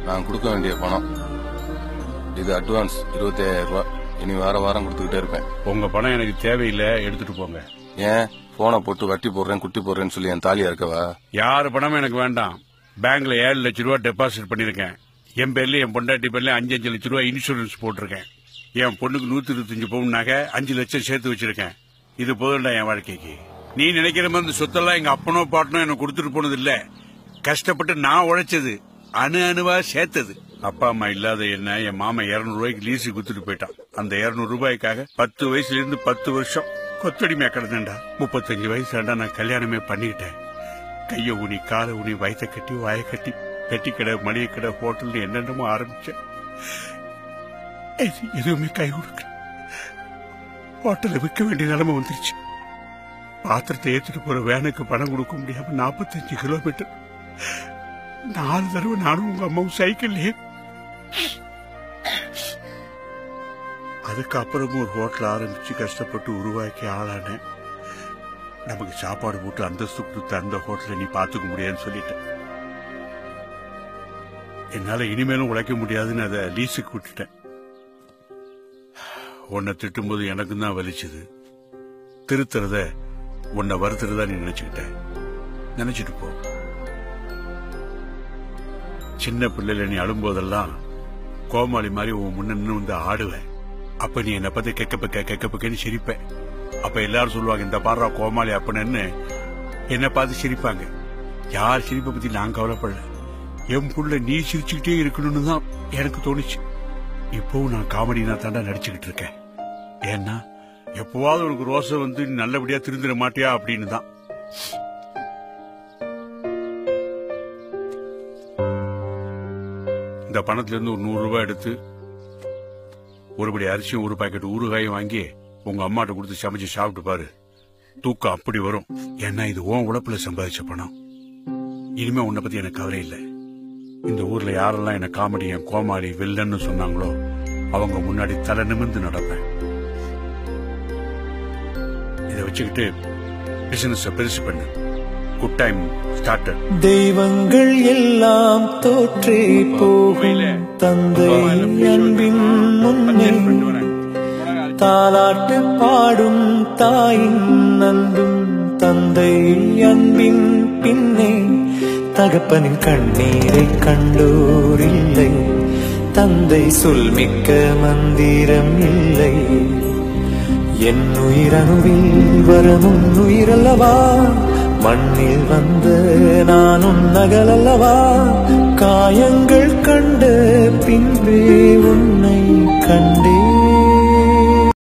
நான் கொடுக்க வேண்டிய பணம் இது அட்வான்ஸ் இருபத்தி ஐயாயிரம் ரூபாய் இனி வார வாரம் கொடுத்துக்கிட்டே இருப்பேன் உங்க பணம் எனக்கு தேவையில்லை எடுத்துட்டு போங்க ஏன் போனை போட்டு வட்டி போடுறேன் குட்டி போடுறேன்னு சொல்லி என் தாலியா இருக்கவா யாரு பணமும் எனக்கு வேண்டாம் பேங்க்ல ஏழு லட்சம் ரூபாய் டெபாசிட் பண்ணிருக்கேன் என் பேர்ல என் பொண்டாட்டி பேர்ல அஞ்சு அஞ்சு லட்சம் ரூபாய் இன்சூரன்ஸ் போட்டிருக்கேன் என் பொண்ணுக்கு நூத்தி இருபத்தஞ்சு பவுன் நகை அஞ்சு லட்சம் சேர்த்து வச்சிருக்கேன் இது போதும்டா என் வாழ்க்கைக்கு நீ நினைக்கிற மாதிரி இந்த சொத்தெல்லாம் எங்க அப்பனோ பாட்டனோ எனக்கு கொடுத்துட்டு போனது இல்ல கஷ்டப்பட்டு நான் உழைச்சது அணு அணுவா சேர்த்தது அப்பா அம்மா இல்லாத என்ன என் மாமா இருநூறு ரூபாய்க்கு லீஸு குத்துட்டு போயிட்டான் அந்த இருநூறு ரூபாய்க்காக பத்து வயசுல இருந்து பத்து வருஷம் கொத்தடிமையா கிடந்தேன்டா முப்பத்தஞ்சு வயசாண்டா நான் கல்யாணமே பண்ணிக்கிட்டேன் கைய ஊனி காலை ஊனி வயத்த கட்டி வாய கட்டி பெட்டி கடை மளிகை கடை ஹோட்டல் என்னென்னமோ ஆரம்பிச்சேன் எது- எதுவுமே கை கொடுக்க ஹோட்டலை விற்க வேண்டிய நிலைமை வந்துருச்சு பாத்திரத்தை ஏத்துட்டு போற வேனுக்கு பணம் கொடுக்க முடியாம நாற்பத்தஞ்சு கிலோமீட்டர் நாலு தடவை நானும் உங்க அம்மாவும் சைக்கிள்லயே அதுக்கப்புறமும் ஒரு ஹோட்டல் ஆரம்பிச்சு கஷ்டப்பட்டு உருவாக்கி ஆளானேன் நமக்கு சாப்பாடு போட்டு அந்தஸ்து கொடுத்து அந்த ஹோட்டலை நீ பாத்துக்க முடியாதுன்னு சொல்லிட்டேன் என்னால இனிமேலும் உழைக்க முடியாதுன்னு அதை லீஸுக்கு விட்டுட்டேன் உன்னை திட்டும்போது எனக்கும் தான் வலிச்சது திருத்துறத உன்னை வருத்துறதா நீ நினைச்சுக்கிட்ட நினைச்சிட்டு போ சின்ன பிள்ளைல நீ அழும்போதெல்லாம் கோமாளி மாதிரி உன் முன்ன நின்னு வந்து ஆடுவேன் அப்ப நீ என்னை பத்தி கெக்க பக்க கெக்க பக்கன்னு சிரிப்பேன் அப்ப எல்லாரும் சொல்லுவாங்க இந்த பாடுறா கோமாளி அப்பனன்னு என்னை பார்த்து சிரிப்பாங்க யார் சிரிப்பை பத்தி நான் கவலைப்படல என் புள்ள நீ சிரிச்சுக்கிட்டே இருக்கணும்னு தான் எனக்கு தோணுச்சு இப்பவும் நான் காமெடி நான் தாண்டா நடிச்சுக்கிட்டு இருக்கேன் ஏன்னா எப்பவாவது உனக்கு ரோசை வந்து நீ நல்லபடியா திருந்திட மாட்டியா அப்படின்னு தான் இந்த பணத்துல இருந்து ஒரு நூறு ரூபாய் எடுத்து ஒருபடி அரிசியும் ஒரு பாக்கெட் ஊறுகாயும் வாங்கி உங்க அம்மாட்ட கொடுத்து சமைச்சு சாப்பிட்டு பாரு தூக்கம் அப்படி வரும் ஏன்னா இது உன் உழைப்புல சம்பாதிச்ச பணம் இனிமே உன்னை பத்தி எனக்கு கவலை இல்லை இந்த ஊர்ல யாரெல்லாம் என்ன காமெடி என் கோமாளி வில்லன்னு சொன்னாங்களோ அவங்க முன்னாடி தலை நிமிர்ந்து நடப்பேன் இதை வச்சுக்கிட்டு பிசினஸ் பெருசு பண்ணு குட் டைம் ஸ்டார்டட் தெய்வங்கள் எல்லாம் தோற்றே போகும் தந்தை அன்பின் முன்னே தாலாட்டு பாடும் தாயின் அன்பும் தந்தை அன்பின் பின்னே தகப்பனின் கண்ணீரை கண்டோர் இல்லை தந்தை சொல்மிக்க மந்திரம் இல்லை என் உயிரணுவில் வரமும் உயிரல்லவா மண்ணில் வந்த நானும் நகலல்லவா காயங்கள் கண்ட பின்பே உன்னை